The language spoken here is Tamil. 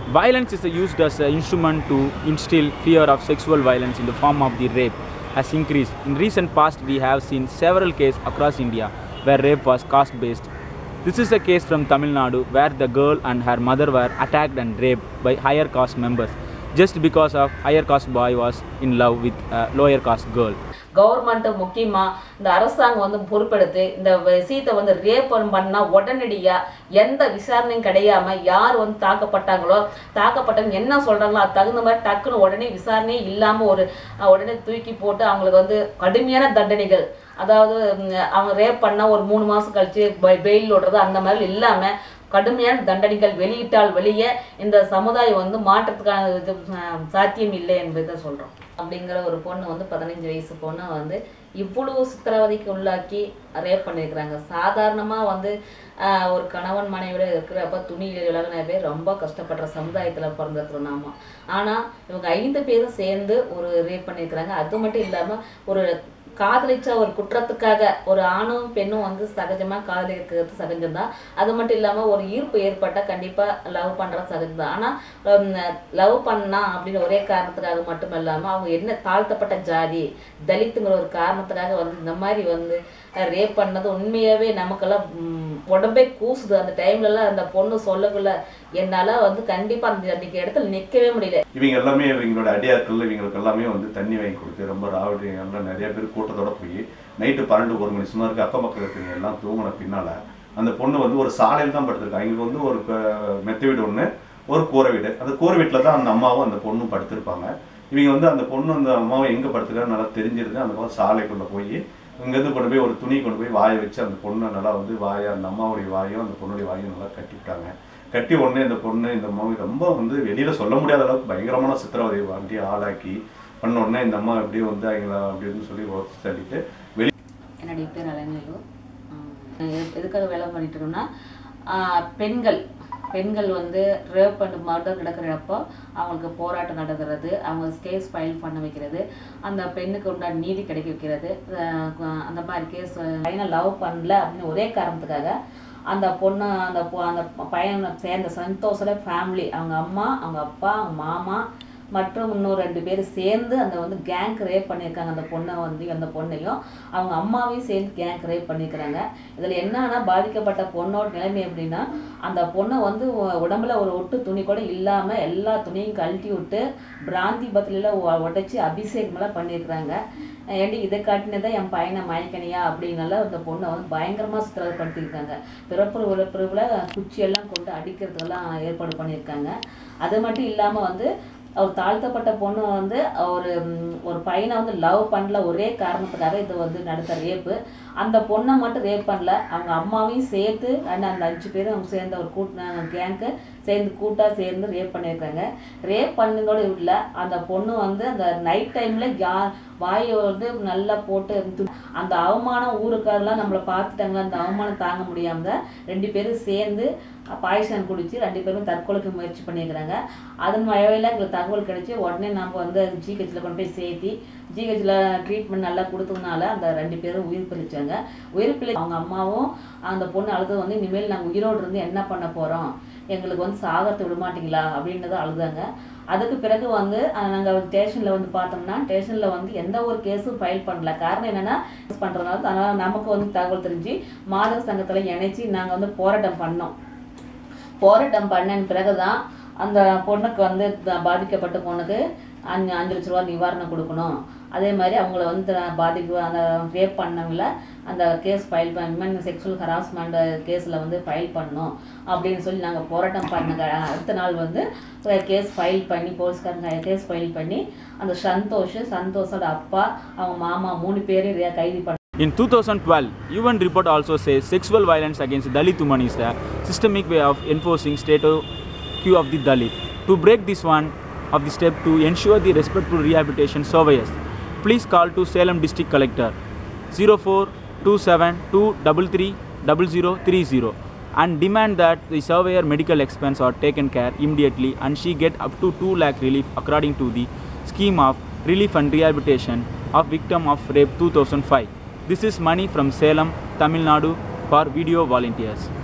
Violence is used as an instrument to instill fear of sexual violence in the form of the rape has increased. In recent past, we have seen several cases across India where rape was caste based. This is a case from Tamil Nadu where the girl and her mother were attacked and raped by higher caste members just because of higher caste boy was in love with a lower caste girl. Government முக்கியமாக இந்த அரசாங்கம் வந்து பொறுப்பெடுத்து இந்த விஷயத்தை வந்து ரேப் பண்ணால் உடனடியாக எந்த விசாரணையும் கிடையாம யார் வந்து தாக்கப்பட்டாங்களோ தாக்கப்பட்டவங்க என்ன சொல்கிறாங்களோ அது தகுந்த மாதிரி டக்குன்னு உடனே விசாரணையே இல்லாமல் ஒரு அஹ், உடனே தூக்கி போட்டு அவங்களுக்கு வந்து கடுமையான தண்டனைகள் அதாவது ம், அவங்க ரேப் பண்ணால் ஒரு மூணு மாதம் கழிச்சு பெயில் விடுறது அந்த மாதிரி இல்லாமல் கடுமையான தண்டனைகள் வெளியிட்டால் வெளியே இந்த சமுதாயம் வந்து மாற்றத்துக்கான இது, அஹ், சாத்தியம் இல்லை என்பதை சொல்கிறோம் அப்படிங்கிற ஒரு பொண்ணு வந்து பதினஞ்சு வயசு பொண்ணை வந்து இவ்வளவு சித்திரவதைக்கு உள்ளாக்கி ரேப் பண்ணியிருக்கிறாங்க சாதாரணமாக வந்து ஆஹ், ஒரு கணவன் மனைவியோட இருக்கிறப்ப துணி விலகின பேர் ரொம்ப கஷ்டப்படுற சமுதாயத்தில் பிறந்திருக்கிறோம் நாம ஆனால் இவங்க ஐந்து பேரும் சேர்ந்து ஒரு ரேப் பண்ணியிருக்கிறாங்க அது மட்டும் இல்லாமல் ஒரு காதலிச்ச ஒரு குற்றத்துக்காக ஒரு ஆணும் பெண்ணும் வந்து சகஜமாக காதலிக்கிறது சகஜம்தான் அது மட்டும் இல்லாமல் ஒரு ஈர்ப்பு ஏற்பட்டால் கண்டிப்பாக லவ் பண்ணுறது சகஜம்தான் ஆனால் லவ் பண்ணா அப்படின்னு ஒரே காரணத்துக்காக மட்டும் இல்லாமல் அவங்க என்ன தாழ்த்தப்பட்ட ஜாதி தலித்துங்கிற ஒரு காரணத்துக்காக வந்து இந்த மாதிரி வந்து ரேப் பண்ணது உண்மையாகவே நமக்கெல்லாம் ம், உடம்பே கூசுது அந்த டைம்லலாம் அந்த பொண்ணு சொல்லக்குள்ள என்னால் வந்து கண்டிப்பாக அந்த அன்றைக்கி இடத்துல நிற்கவே முடியல இவங்க எல்லாமே இவங்களோட அடியாட்கள் இவங்களுக்கு எல்லாமே வந்து தண்ணி வாங்கி கொடுத்து ரொம்ப ராவடி எல்லாம் நிறைய பேர் கூட்டத்தோட போய் நைட்டு பன்னெண்டு ஒரு மணி சுமாருக்கு அக்கம் பக்கத்தில் இருக்கிறவங்க எல்லாம் தூங்கின பின்னால அந்த பொண்ணு வந்து ஒரு சாலையில் தான் படுத்திருக்காங்க இவங்களுக்கு வந்து ஒரு க- மெத்த வீடு ஒன்று ஒரு கூரை வீடு அந்த கூரை வீட்டில் தான் அந்த அம்மாவும் அந்த பொண்ணும் படுத்திருப்பாங்க இவங்க வந்து அந்த பொண்ணு அந்த அம்மாவும் எங்கே படுத்துக்கான்னு நல்லா தெரிஞ்சிருது அந்த பக்கம் சாலைக்குள்ளே போய் இங்கேருந்து கொண்டு போய் ஒரு துணி கொண்டு போய் வாயை வச்சு அந்த பொண்ணை நல்லா வந்து வாயை அந்த அம்மாவுடைய வாயும் அந்த பொண்ணுடைய வாயும் நல்லா கட்டிவிட்டாங்க கட்டி உடனே இந்த பொண்ணு இந்த அம்மாவை ரொம்ப வந்து வெளியில சொல்ல முடியாத அளவுக்கு பயங்கரமான சித்திரவதை வண்டி ஆளாக்கி பண்ண உடனே இந்த அம்மா எப்படியும் வந்து அவங்கள அப்படின்னு சொல்லி உடச்சு தள்ளிட்டு வெளி என்னுடைய பேர் அலங்கலு எதுக்காக வேலை பண்ணிட்டு இருக்கோம்னா ஆஹ் பெண்கள் பெண்கள் வந்து ரேப் அண்ட் மர்டர் நடக்கிறப்போ அவங்களுக்கு போராட்டம் நடக்கிறது அவங்க கேஸ் ஃபைல் பண்ண வைக்கிறது அந்த பெண்ணுக்கு உண்டான நீதி கிடைக்க வைக்கிறது ஆஹ் அந்த மாதிரி கேஸ் பையனை லவ் பண்ணல அப்படின்னு ஒரே காரணத்துக்காக அந்த பொண்ணு அந்த பொ- அந்த பையனை சேர்ந்த சந்தோஷோட ஃபேமிலி அவங்க அம்மா அவங்க அப்பா அவங்க மாமா மற்றும் இன்னும் ரெண்டு பேர் சேர்ந்து அந்த வந்து கேங்க் ரேப் பண்ணியிருக்காங்க அந்த பொண்ணை வந்து அந்த பொண்ணையும் அவங்க அம்மாவையும் சேர்ந்து கேங்க் ரேப் பண்ணியிருக்கிறாங்க இதில் என்னன்னா பாதிக்கப்பட்ட பொண்ணோட நிலைமை எப்படின்னா அந்த பொண்ணை வந்து உ- உடம்புல ஒரு ஒட்டு துணி கூட இல்லாமல் எல்லா துணியும் கழட்டி விட்டு பிராந்தி பத்திரில உடைச்சி அபிஷேகமெல்லாம் பண்ணியிருக்கிறாங்க ஏண்டி இதை காட்டினதான் என் பையனை மயக்கணியா அப்படின்னால அந்த பொண்ணை வந்து பயங்கரமாக சித்திரப்படுத்தியிருக்காங்க பிறப்பு இழப்பிறவில் குச்சியெல்லாம் கொண்டு அடிக்கிறதுக்கெல்லாம் ஏற்பாடு பண்ணியிருக்காங்க அது மட்டும் இல்லாமல் வந்து அவர் தாழ்த்தப்பட்ட பொண்ணு வந்து ஒரு ம், ஒரு பையனை வந்து லவ் பண்ணல ஒரே காரணத்துக்காக இது வந்து நடத்த ரேப்பு அந்த பொண்ணை மட்டும் ரேப் பண்ணல அவங்க அம்மாவையும் சேர்த்து அண்ட் அந்த அஞ்சு பேரும் அவங்க சேர்ந்த ஒரு கூட்ட கேங்க்கு சேர்ந்து கூட்டாக சேர்ந்து ரேப் பண்ணியிருக்காங்க ரேப் பண்ணதோட இல்லை அந்த பொண்ணு வந்து அந்த நைட் டைமில் யா வாயை வந்து நல்லா போட்டு து- அந்த அவமானம் ஊருக்காரெல்லாம் நம்மளை பார்த்துட்டாங்களா அந்த அவமானம் தாங்க முடியாம தான் ரெண்டு பேரும் சேர்ந்து பாய்சன் குடிச்சு ரெண்டு பேரும் தற்கொலைக்கு முயற்சி பண்ணியிருக்கிறாங்க அதன் வகையில் எங்களுக்கு தகவல் கிடைச்சி உடனே நம்ம வந்து ஜிஹெச்சில் கொண்டு போய் சேர்த்தி ஜிஹெச்சில் ட்ரீட்மெண்ட் நல்லா கொடுத்ததுனால அந்த ரெண்டு பேரும் உயிர் பிழைச்சாங்க உயிர் பிழை அவங்க அம்மாவும் அந்த பொண்ணு அழுது வந்து இனிமேல் நாங்கள் உயிரோடு இருந்து என்ன பண்ண போகிறோம் எங்களுக்கு வந்து சாகத்தை விட மாட்டீங்களா அப்படின்றத அழுதாங்க அதுக்கு பிறகு வந்து நாங்கள் ஸ்டேஷனில் வந்து பார்த்தோம்னா ஸ்டேஷனில் வந்து எந்த ஒரு கேஸும் ஃபைல் பண்ணல காரணம் என்னென்னா பண்ணுறதுனால அதனால் நமக்கு வந்து தகவல் தெரிஞ்சு மாதர் சங்கத்தில் இணைச்சி நாங்கள் வந்து போராட்டம் பண்ணோம் போராட்டம் பண்ண பிறகு தான் அந்த பொண்ணுக்கு வந்து த- பாதிக்கப்பட்ட பொண்ணுக்கு அஞ்சு அஞ்சு லட்ச ரூபா நிவாரணம் கொடுக்கணும் அதே மாதிரி அவங்கள வந்து பாதிப்பு அந்த ரேப் பண்ணவங்கள அந்த கேஸ் ஃபைல் பண்ண விமன் செக்ஷுவல் ஹராஸ்மெண்ட் கேஸில் வந்து ஃபைல் பண்ணணும் அப்படின்னு சொல்லி நாங்கள் போராட்டம் பண்ண க- அடுத்த நாள் வந்து கேஸ் ஃபைல் பண்ணி போலீஸ்காரங்க கேஸ் ஃபைல் பண்ணி அந்த சந்தோஷ் சந்தோஷோட அப்பா அவங்க மாமா மூணு பேரையும் ரே- கைது பண்ண In 2012, UN report also says sexual violence against Dalit women is a systemic way of enforcing status quo of the Dalit. To break this one of the step to ensure the respectful rehabilitation surveyors, please call to Salem District Collector 0427233030 and demand that the surveyor medical expense are taken care immediately and she get up to 2 lakh relief according to the scheme of relief and rehabilitation of victim of rape 2005 this is money from salem tamil nadu for video volunteers